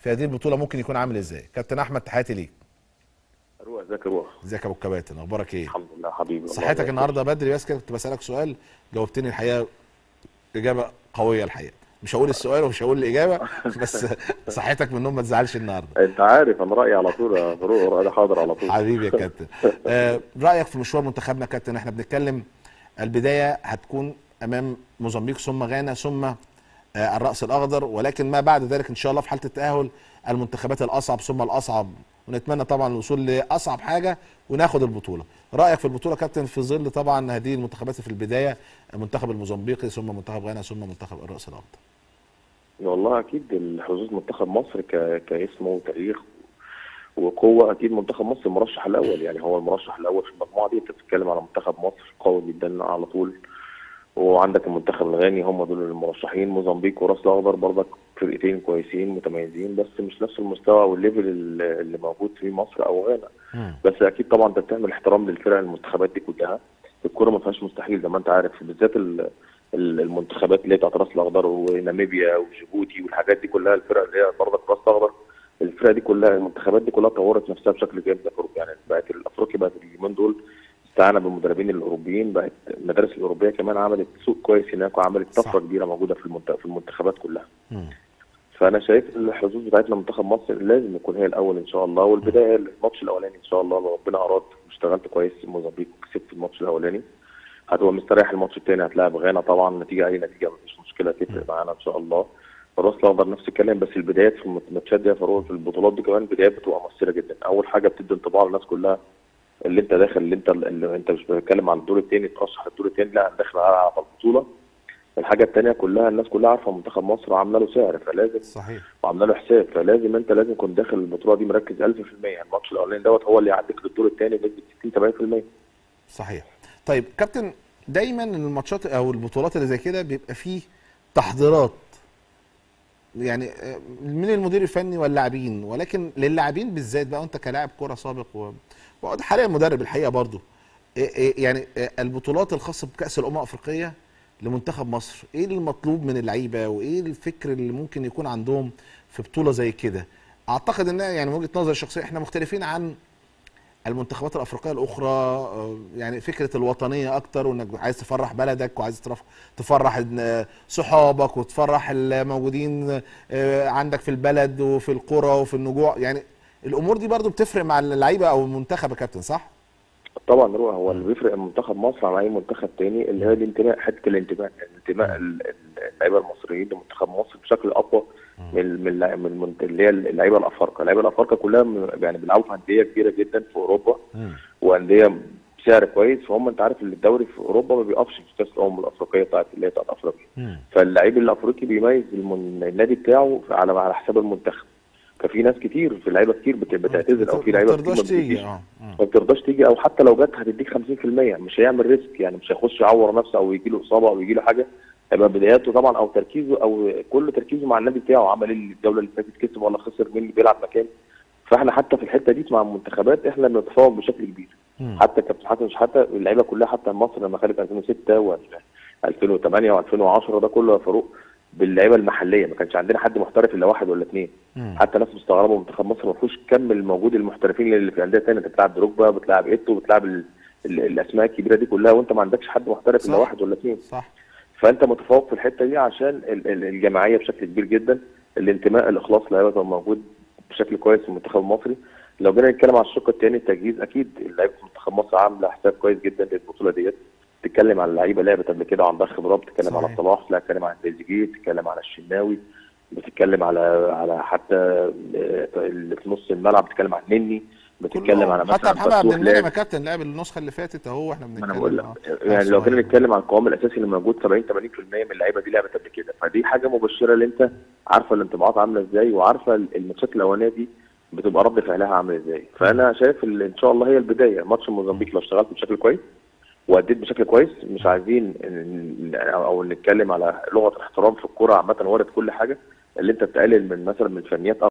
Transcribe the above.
في هذه البطوله ممكن يكون عامل ازاي كابتن احمد تحياتي ليك روح ازيك يا روح ازيك يا ابو الكباتن اخبارك ايه الحمد لله حبيبي والله صحتك زي النهارده بدري بس كده كنت بسالك سؤال جاوبتني الحقيقه اجابه قويه الحقيقه مش هقول السؤال ومش هقول الاجابه بس صحتك من النوم ما تزعلش النهارده الفل. انت عارف انا رايي على طول يا فاروق انا حاضر على طول حبيبي يا كابتن آه رايك في مشوار منتخبنا يا كابتن احنا بنتكلم البدايه هتكون امام موزمبيق ثم غانا ثم آه الراس الاخضر ولكن ما بعد ذلك ان شاء الله في حاله التاهل المنتخبات الاصعب ثم الاصعب ونتمنى طبعا الوصول لاصعب حاجه وناخد البطوله رايك في البطوله كابتن في ظل طبعا هذه المنتخبات في البدايه المنتخب الموزمبيقي ثم منتخب غانا ثم منتخب الراس الاخضر والله اكيد الحظوظ منتخب مصر ك... كاسم وتاريخ وقوه اكيد منتخب مصر المرشح الاول يعني هو المرشح الاول في المجموعه دي انت بتتكلم على منتخب مصر قوي جدا على طول وعندك المنتخب الغاني هم دول المرشحين موزمبيق وراس الاخضر برضك فرقتين كويسين متميزين بس مش نفس المستوى والليفل اللي اللي موجود في مصر او غانا مم. بس اكيد طبعا انت بتعمل احترام للفرق المنتخبات دي كلها الكوره ما فيهاش مستحيل زي ما انت عارف بالذات ال- ال- المنتخبات اللي هي بتاعت راس الاخضر وناميبيا وجيبوتي والحاجات دي كلها الفرق اللي هي برضك راس الاخضر الفرق دي كلها المنتخبات دي كلها طورت نفسها بشكل جامد يا فاروق. يعني بقت الافريقيا بقت اليومين دول استعانه بالمدربين الاوروبيين بقت المدارس الاوروبيه كمان عملت سوق كويس هناك وعملت صح. طفره كبيره موجوده في المنت- في المنتخبات كلها مم. فانا شايف الحظوظ بتاعتنا منتخب مصر لازم يكون هي الاول ان شاء الله والبدايه هي الماتش الاولاني ان شاء الله لو ربنا اراد واشتغلت كويس في موزمبيق وكسبت الماتش الاولاني هتبقى مستريح الماتش الثاني هتلاعب غانا طبعا نتيجه اي نتيجه مفيش مشكله تفرق معانا ان شاء الله الراس الاخضر نفس الكلام بس البدايات في الماتشات دي يا فاروق في البطولات دي كمان بدايات بتبقى مؤثره جدا اول حاجه بتدي انطباع للناس كلها اللي انت داخل اللي انت اللي انت مش بتتكلم عن الدور الثاني ترشح الدور الثاني لا انت داخل على البطوله الحاجه الثانيه كلها الناس كلها عارفه منتخب مصر عامله له سعر فلازم صحيح وعامله له حساب فلازم انت لازم تكون داخل البطوله دي مركز 1000% الماتش الاولاني دوت هو اللي يعديك للدور الثاني بنسبه 60 70% صحيح طيب كابتن دايما الماتشات او البطولات اللي زي كده بيبقى فيه تحضيرات يعني آه، من المدير الفني واللاعبين ولكن للاعبين بالذات بقى انت كلاعب كوره سابق و... وحاليا مدرب الحقيقه برضو إيه إيه يعني آه، البطولات الخاصه بكاس الامم الافريقيه لمنتخب مصر ايه المطلوب من اللعيبه وايه الفكر اللي ممكن يكون عندهم في بطوله زي كده اعتقد ان يعني من وجهه نظري الشخصيه احنا مختلفين عن المنتخبات الافريقيه الاخرى آه، يعني فكره الوطنيه اكتر وانك عايز تفرح بلدك وعايز ترف- تفرح إن- صحابك وتفرح الموجودين آه، عندك في البلد وفي القرى وفي النجوع يعني الامور دي برضو بتفرق مع اللعيبه او المنتخب يا كابتن صح؟ طبعا روح هو اللي بيفرق منتخب مصر عن اي منتخب تاني اللي هي الانتماء حته الانتماء الانتماء ال- ال- اللعيبه المصريين لمنتخب مصر بشكل اقوى من من اللع- من من- اللي هي اللعيبه الافارقه، اللعيبه الافارقه كلها م- يعني بيلعبوا في انديه كبيره جدا في اوروبا وانديه بسعر كويس فهم انت عارف ان الدوري في اوروبا ما بيقفش في كاس الامم الافريقيه بتاعت اللي هي بتاعت افريقيا فاللعيب الافريقي بيميز المن- النادي بتاعه على على حساب المنتخب ففي ناس كتير في لعيبه كتير بت- بتعتذر او في ما لعيبه كتير ترضاش ما تيجي بتجيش اه مم. ما بترضاش تيجي او حتى لو جت هتديك 50% مش هيعمل ريسك يعني مش هيخش يعور نفسه او يجي له اصابه او يجي له حاجه هيبقى بداياته طبعا او تركيزه او كل تركيزه مع النادي بتاعه عمل ايه الجوله اللي فاتت كسب ولا خسر مين اللي بيلعب مكان فاحنا حتى في الحته دي مع المنتخبات احنا بنتفوق بشكل كبير مم. حتى كابتن حسن شحاته اللعيبه كلها حتى مصر لما خدت 2006 و 2008 و2010 ده كله يا فاروق باللعيبه المحليه ما كانش عندنا حد محترف الا واحد ولا اثنين مم. حتى ناس مستغربه منتخب مصر ما فيهوش كم الموجود المحترفين اللي في انديه ثانيه انت بتلعب دروجبا بتلعب ايتو بتلعب ال... ال... الاسماء الكبيره دي كلها وانت ما عندكش حد محترف الا صح. واحد ولا اثنين صح فانت متفوق في الحته دي عشان ال- ال- الجماعيه بشكل كبير جدا الانتماء الاخلاص لعيبه كان موجود بشكل كويس في المنتخب المصري لو جينا نتكلم على الشق الثاني التجهيز اكيد لعيبه منتخب مصر عامله حساب كويس جدا للبطوله ديت بتتكلم على لعيبه لعبت قبل كده وعندها خبرات بتتكلم على صحيح. صلاح لا بتتكلم على تريزيجيه بتتكلم على الشناوي بتتكلم على على حتى آه، اللي في نص الملعب بتتكلم على النني بتتكلم كلهم. على حتى مثلا محمد عبد فتوح المنعم لعب. يا كابتن لعب النسخه اللي فاتت اهو احنا ما بنتكلم انا بقول لك آه. يعني لو صغير. جينا نتكلم على القوام الاساسي اللي موجود 70 80% من اللعيبه دي لعبت قبل كده فدي حاجه مبشره اللي انت عارفه الانطباعات عامله ازاي وعارفه الماتشات الاولانيه دي بتبقى رد فعلها عامل ازاي فانا شايف ال- ان شاء الله هي البدايه ماتش موزمبيق لو اشتغلت بشكل كويس واديت بشكل كويس مش عايزين ن- او نتكلم على لغه الاحترام في الكوره عامه وارد كل حاجه اللي انت بتقلل من مثلا من فنيات